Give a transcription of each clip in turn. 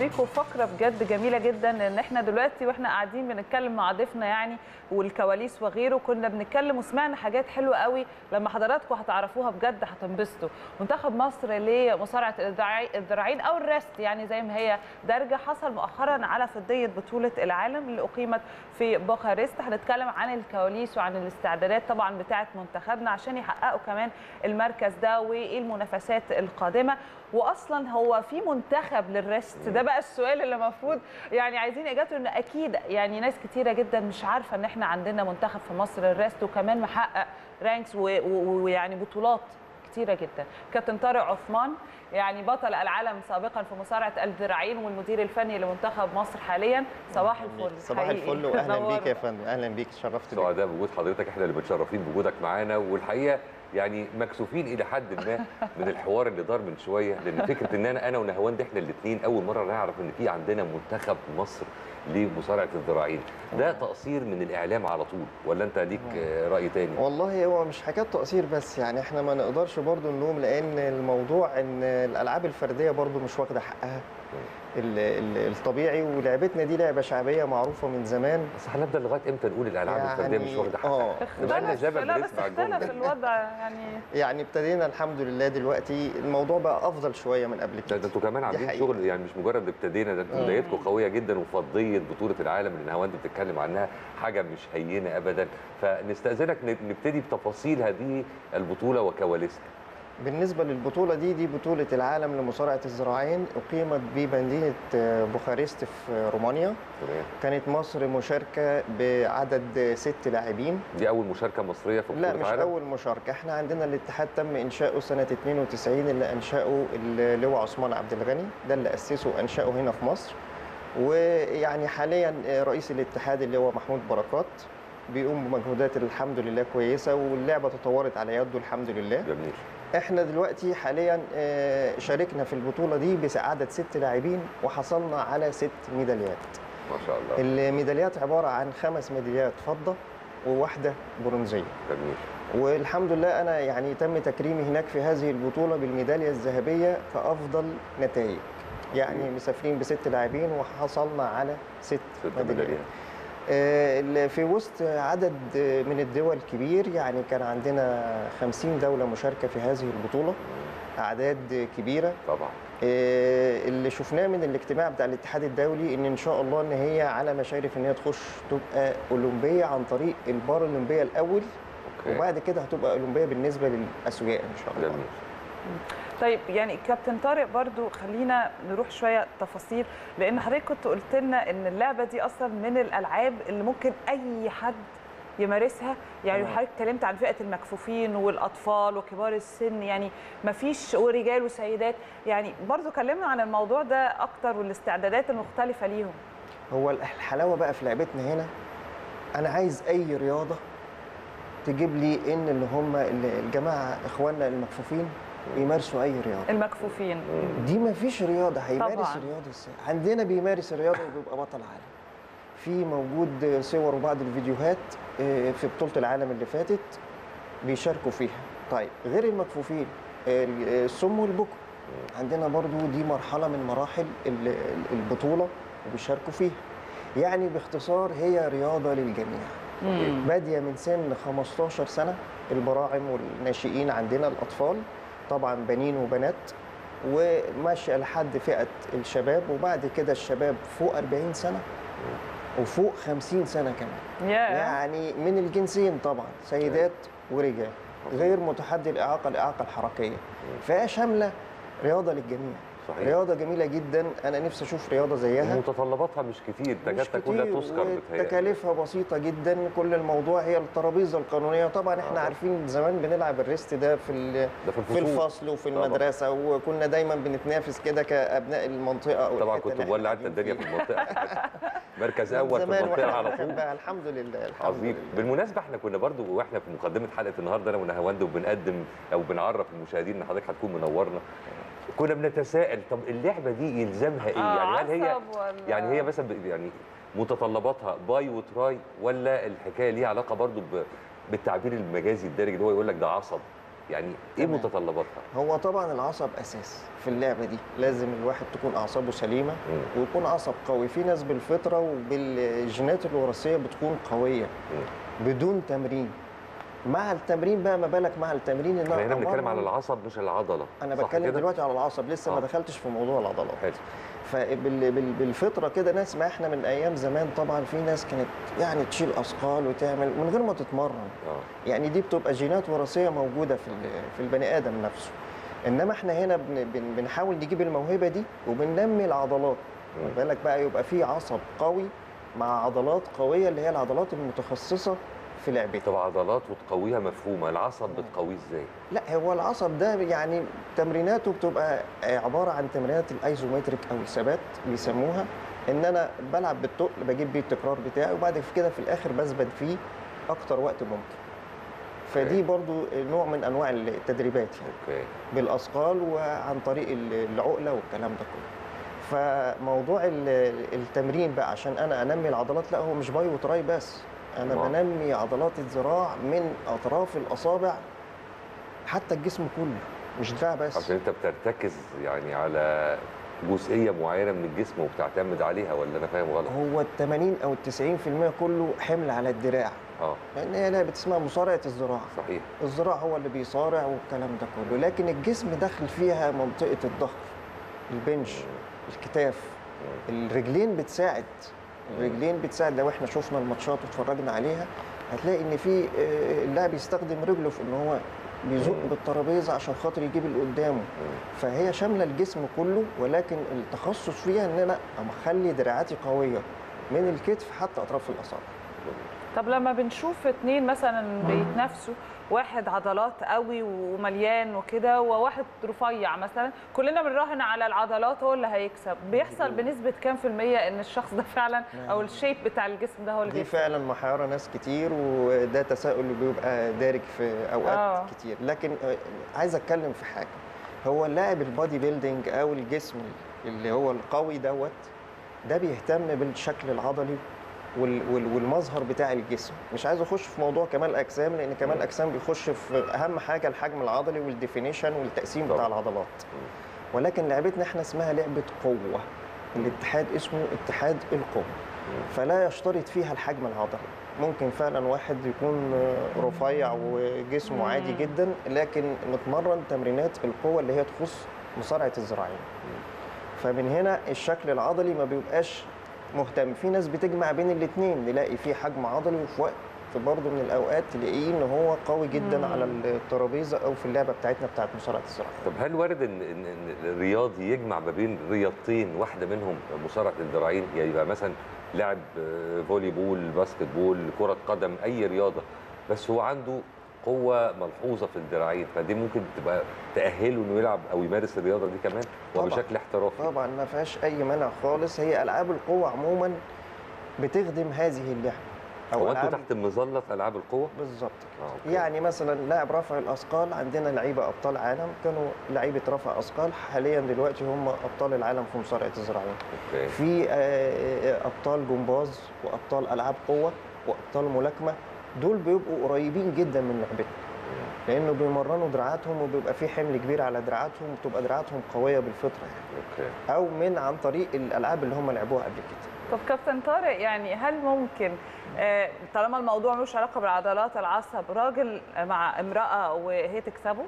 بيكم فقره بجد جميله جدا ان احنا دلوقتي واحنا قاعدين بنتكلم مع ضيفنا يعني والكواليس وغيره كنا بنتكلم وسمعنا حاجات حلوه قوي لما حضراتكم هتعرفوها بجد هتنبسطوا منتخب مصر لمصارعه الذراعي- الذراعين او الرست يعني زي ما هي دارجه حصل مؤخرا على فضيه بطوله العالم اللي اقيمت في بوخارست هنتكلم عن الكواليس وعن الاستعدادات طبعا بتاعه منتخبنا عشان يحققوا كمان المركز ده وايه المنافسات القادمه واصلا هو في منتخب للريست ده بقى السؤال اللي المفروض يعني عايزين اجابته ان اكيد يعني ناس كتيره جدا مش عارفه ان احنا عندنا منتخب في مصر للريست وكمان محقق رانكس و- و- ويعني بطولات كتيره جدا كابتن طارق عثمان يعني بطل العالم سابقا في مصارعه الذراعين والمدير الفني لمنتخب مصر حاليا صباح الفل صباح حقيقي. الفل واهلا نورنا. بيك يا فندم اهلا بيك شرفت بيك سعداء بوجود حضرتك احنا اللي متشرفين بوجودك معانا والحقيقه يعني مكسوفين الى حد ما من الحوار اللي دار من شويه لان فكره ان انا انا ونهواند احنا الاثنين اول مره نعرف ان في عندنا منتخب مصر لمصارعه الذراعين ده تقصير من الاعلام على طول ولا انت ليك آه، راي تاني والله هو مش حكايه تقصير بس يعني احنا ما نقدرش برضو نلوم لان الموضوع ان الالعاب الفرديه برضو مش واخده حقها ال- ال- الطبيعي ولعبتنا دي لعبه شعبيه معروفه من زمان بس هنفضل لغايه امتى نقول الالعاب يعني الفرديه مش واخده حقها اه نبقى لنا اختلف جبل لا بس بنسمع الجمله اختلف الوضع يعني يعني ابتدينا الحمد لله دلوقتي الموضوع بقى افضل شويه من قبل ده كده ده انتوا كمان عاملين حقيقة. شغل يعني مش مجرد ابتدينا ده انتوا بدايتكم قويه جدا وفضيه بطوله العالم اللي نهاوند بتتكلم عنها حاجه مش هينه ابدا فنستاذنك ن- نبتدي بتفاصيل هذه البطوله وكواليسها بالنسبه للبطوله دي دي بطوله العالم لمصارعه الذراعين اقيمت بمدينه بوخارست في رومانيا تمام كانت مصر مشاركه بعدد ست لاعبين دي اول مشاركه مصريه في بطوله لا مش العالم اول مشاركه احنا عندنا الاتحاد تم انشاؤه سنه 92 اللي انشاه اللواء عثمان عبد الغني ده اللي اسسه وانشاه هنا في مصر ويعني حاليا رئيس الاتحاد اللي هو محمود بركات بيقوم بمجهودات الحمد لله كويسه واللعبه تطورت على يده الحمد لله جميل احنا دلوقتي حاليا آه، شاركنا في البطوله دي بعدد ست لاعبين وحصلنا على ست ميداليات ما شاء الله الميداليات عباره عن خمس ميداليات فضه وواحده برونزيه جميل والحمد لله انا يعني تم تكريمي هناك في هذه البطوله بالميداليه الذهبيه كافضل نتائج يعني مسافرين بست لاعبين وحصلنا على ست, ست ميداليات ميداليات آه، ال- في وسط عدد من الدول كبير يعني كان عندنا 50 دولة مشاركة في هذه البطولة أعداد كبيرة طبعا آه، اللي شفناه من الاجتماع بتاع الاتحاد الدولي ان ان شاء الله ان هي على مشارف ان هي تخش تبقى اولمبيه عن طريق البارالمبيه الاول اوكي وبعد كده هتبقى اولمبيه بالنسبه للاسوياء ان شاء الله جميل طيب يعني كابتن طارق برضو خلينا نروح شويه تفاصيل لان حضرتك كنت قلت لنا ان اللعبه دي اصلا من الالعاب اللي ممكن اي حد يمارسها يعني تمام. حضرتك اتكلمت عن فئه المكفوفين والاطفال وكبار السن يعني ما فيش ورجال وسيدات يعني برضو كلمنا عن الموضوع ده اكتر والاستعدادات المختلفه ليهم هو الحلاوه بقى في لعبتنا هنا انا عايز اي رياضه تجيب لي ان اللي هم الجماعه اخواننا المكفوفين يمارسوا اي رياضه المكفوفين دي ما فيش رياضه هيمارس طبعاً. الرياضه ازاي عندنا بيمارس الرياضه وبيبقى بطل عالم في موجود صور وبعض الفيديوهات آه، في بطوله العالم اللي فاتت بيشاركوا فيها طيب غير المكفوفين ال- الصم والبكم عندنا برضو دي مرحله من مراحل ال- ال- البطوله وبيشاركوا فيها يعني باختصار هي رياضه للجميع باديه من سن 15 سنه البراعم والناشئين عندنا الاطفال طبعا بنين وبنات وماشيه لحد فئه الشباب وبعد كده الشباب فوق 40 سنه وفوق 50 سنه كمان يا يعني من الجنسين طبعا سيدات ورجال غير متحدي الاعاقه الاعاقه الحركيه فهي شامله رياضه للجميع صحيح. رياضه جميله جدا انا نفسي اشوف رياضه زيها ومتطلباتها مش كتير تكاد مش تكون لا كتير تذكر بتهيألي وتكاليفها بسيطة جدا كل الموضوع هي الترابيزة القانونية طبعا احنا آه. عارفين زمان بنلعب الريست ده في ال- ده في في الفصول الفصل وفي طبعاً. المدرسة وكنا دايما بنتنافس كده كأبناء المنطقة أو طبعا الحتة كنت اللي إحنا مولع انت قاعدين الدنيا في فيها. المنطقه مركز من اول في زمان المنطقه واحنا على طول بنحبها الحمد لله الحمد عظيم لله بالمناسبه احنا كنا برضو واحنا في مقدمه حلقه النهارده انا ونهاوند وبنقدم او بنعرف المشاهدين ان حضرتك هتكون منورنا كنا بنتساءل طب اللعبه دي يلزمها ايه آه، يعني هل هي عصب ولا- يعني هي مثلا ب- يعني متطلباتها باي وتراي ولا الحكايه ليها علاقه برضو ب- بالتعبير المجازي الدارج اللي هو يقول لك ده عصب يعني ايه تمام. متطلباتها هو طبعا العصب اساس في اللعبه دي لازم الواحد تكون اعصابه سليمه مم. ويكون عصب قوي في ناس بالفطره وبالجينات الوراثيه بتكون قويه بدون تمرين مع التمرين بقى ما بالك مع التمرين ان احنا هنا بنتكلم أمرن- على العصب مش العضله انا صح بتكلم كده؟ دلوقتي على العصب لسه آه. ما دخلتش في موضوع العضلات حلو فبالفطره كده ناس ما احنا من ايام زمان طبعا في ناس كانت يعني تشيل اثقال وتعمل من غير ما تتمرن اه يعني دي بتبقى جينات وراثيه موجوده في ال- في البني ادم نفسه انما احنا هنا بن بن بنحاول نجيب الموهبه دي وبننمي العضلات مم. بالك بقى يبقى في عصب قوي مع عضلات قويه اللي هي العضلات المتخصصه في لعبتها طب عضلات وتقويها مفهومه العصب بتقويه ازاي لا هو العصب ده يعني تمريناته بتبقى عباره عن تمرينات الايزومتريك او الثبات بيسموها ان انا بلعب بالتقل بجيب بيه التكرار بتاعي وبعد كده في الاخر بثبت فيه اكتر وقت ممكن فدي برضو نوع من انواع التدريبات يعني اوكي بالاثقال وعن طريق العقله والكلام ده كله فموضوع ال- التمرين بقى عشان انا انمي العضلات لا هو مش باي وتراي بس انا أمال؟ بنمي عضلات الذراع من اطراف الاصابع حتى الجسم كله مش دراع بس عشان انت بترتكز يعني على جزئيه معينه من الجسم وبتعتمد عليها ولا انا فاهم غلط هو ال 80 او ال 90% كله حمل على الدراع اه لان هي لعبه اسمها مصارعه الذراع صحيح الذراع هو اللي بيصارع والكلام ده كله لكن الجسم داخل فيها منطقه الظهر البنش الكتاف الرجلين بتساعد الرجلين بتساعد لو احنا شفنا الماتشات واتفرجنا عليها هتلاقي ان في آه، اللاعب يستخدم رجله في ان هو بيزق مم. بالترابيزه عشان خاطر يجيب اللي قدامه فهي شامله الجسم كله ولكن التخصص فيها ان انا اخلي دراعاتي قويه من الكتف حتى اطراف الاصابع طب لما بنشوف اتنين مثلا بيتنافسوا واحد عضلات قوي ومليان وكده وواحد رفيع مثلا كلنا بنراهن على العضلات هو اللي هيكسب بيحصل بنسبة كام في المية ان الشخص ده فعلا او الشيب بتاع الجسم ده هو اللي دي بيكسب فعلا محيره ناس كتير وده تساؤل اللي بيبقى دارج في اوقات آه. كتير لكن آه، عايز اتكلم في حاجه هو اللاعب البادي بيلدينج او الجسم اللي هو القوي دوت ده بيهتم بالشكل العضلي وال- وال- والمظهر بتاع الجسم مش عايز اخش في موضوع كمال الاجسام لان كمال الاجسام بيخش في اهم حاجه الحجم العضلي والديفينيشن والتقسيم بتاع طبعا. العضلات ولكن لعبتنا احنا اسمها لعبه قوه الاتحاد اسمه اتحاد القوه فلا يشترط فيها الحجم العضلي ممكن فعلا واحد يكون رفيع وجسمه عادي مم. جدا لكن نتمرن تمرينات القوه اللي هي تخص مصارعه الذراعين فمن هنا الشكل العضلي ما بيبقاش مهتم في ناس بتجمع بين الاثنين نلاقي فيه حجم عضلي وفي وقت برضه من الاوقات تلاقيه ان هو قوي جدا مم. على الترابيزه او في اللعبه بتاعتنا بتاعت مصارعه الذراعين طب هل وارد ان ان إن الرياضي يجمع ما بين رياضتين واحده منهم مصارعه الذراعين يعني يبقى مثلا لاعب آه، فولي بول باسكت بول كره قدم اي رياضه بس هو عنده قوه ملحوظه في الذراعين فدي ممكن تبقى تاهله انه يلعب او يمارس الرياضه دي كمان طبعاً. وبشكل احترافي طبعا ما فيهاش اي منع خالص هي العاب القوه عموما بتخدم هذه اللعبه هو انتوا ألعاب- تحت مظله العاب القوه بالظبط آه، كده. أوكي. يعني مثلا لاعب رفع الاثقال عندنا لعيبه ابطال عالم كانوا لعيبه رفع اثقال حاليا دلوقتي هم ابطال العالم في مصارعه الذراعين اوكي في آه، ابطال جمباز وابطال العاب قوه وابطال ملاكمه دول بيبقوا قريبين جدا من لعبتنا لانه بيمرنوا دراعاتهم وبيبقى في حمل كبير على دراعاتهم وبتبقى دراعاتهم قويه بالفطره يعني اوكي او من عن طريق الالعاب اللي هم لعبوها قبل كده طب كابتن طارق يعني هل ممكن آه، طالما الموضوع ملوش علاقه بالعضلات العصب راجل مع امراه وهي تكسبه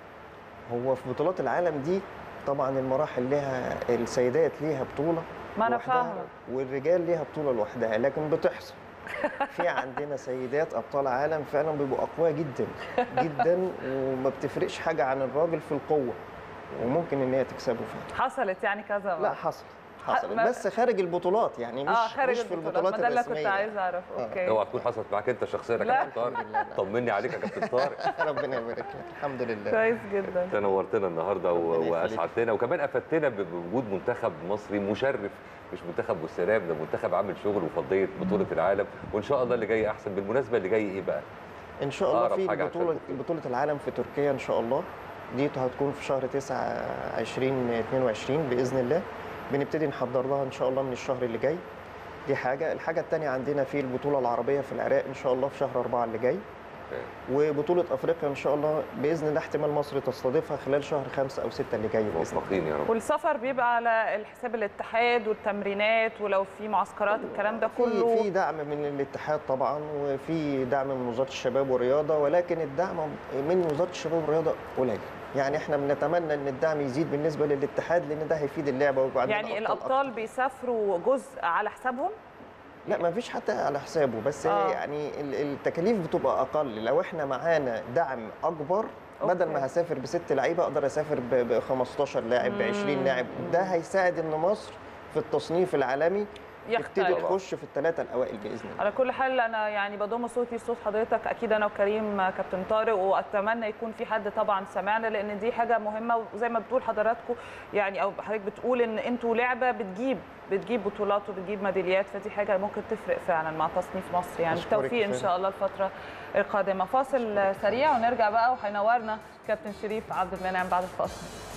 هو في بطولات العالم دي طبعا المراحل لها السيدات ليها بطوله ما أنا لوحدها فاهمة. والرجال ليها بطوله لوحدها لكن بتحصل في عندنا سيدات ابطال عالم فعلا بيبقوا اقوياء جدا جدا وما بتفرقش حاجه عن الراجل في القوه وممكن ان هي تكسبه فعلا حصلت يعني كذا لا مرة. حصل حصلت ما- بس خارج البطولات يعني مش اه خارج مش في البطولات البطولات ما ده اللي الرسميه كنت عايزه اعرف آه. اوكي اوعى تكون حصلت معاك انت شخصيا يا لا. كابتن طارق الحمد لله. طمني عليك يا كابتن طارق ربنا يبارك لك الحمد لله كويس جدا انت نورتنا النهارده و- ربنا يخليك. واسعدتنا وكمان افدتنا ب- بوجود منتخب مصري مشرف مش منتخب والسلام ده منتخب عامل شغل وفضيه بطوله العالم وان شاء الله اللي جاي احسن بالمناسبه اللي جاي ايه بقى؟ ان شاء الله أقرب في حاجة بطوله عشان- بطوله العالم في تركيا ان شاء الله دي هتكون في شهر 9 2022 باذن الله بنبتدي نحضر لها ان شاء الله من الشهر اللي جاي دي حاجه الحاجه الثانيه عندنا في البطوله العربيه في العراق ان شاء الله في شهر 4 اللي جاي وبطوله افريقيا ان شاء الله باذن الله احتمال مصر تستضيفها خلال شهر خمسة او ستة اللي جاي باذن الله موفقين يا رب والسفر بيبقى على الحساب الاتحاد والتمرينات ولو في معسكرات الكلام ده في كله في دعم من الاتحاد طبعا وفي دعم من وزاره الشباب والرياضه ولكن الدعم من وزاره الشباب والرياضه قليل يعني احنا بنتمنى ان الدعم يزيد بالنسبه للاتحاد لان ده هيفيد اللعبه ويبقى عندنا يعني أبطال الابطال بيسافروا جزء على حسابهم لا ما فيش حتى على حسابه بس آه. آه. يعني ال- التكاليف بتبقى اقل لو احنا معانا دعم اكبر بدل أوكي. ما هسافر بست لعيبه اقدر اسافر ب ب 15 لاعب ب 20 لاعب ده هيساعد ان مصر في التصنيف العالمي تبتدي يختلف تخش في الثلاثه الاوائل باذن الله على كل حال انا يعني بضم صوتي لصوت حضرتك اكيد انا وكريم كابتن طارق واتمنى يكون في حد طبعا سمعنا لان دي حاجه مهمه وزي ما بتقول حضراتكم يعني او حضرتك بتقول ان انتوا لعبه بتجيب بتجيب بطولات وبتجيب ميداليات فدي حاجه ممكن تفرق فعلا مع تصنيف مصر يعني أشكرك بالتوفيق ان فعلا. شاء الله الفتره القادمه فاصل سريع ونرجع بقى وهينورنا كابتن شريف عبد المنعم بعد الفاصل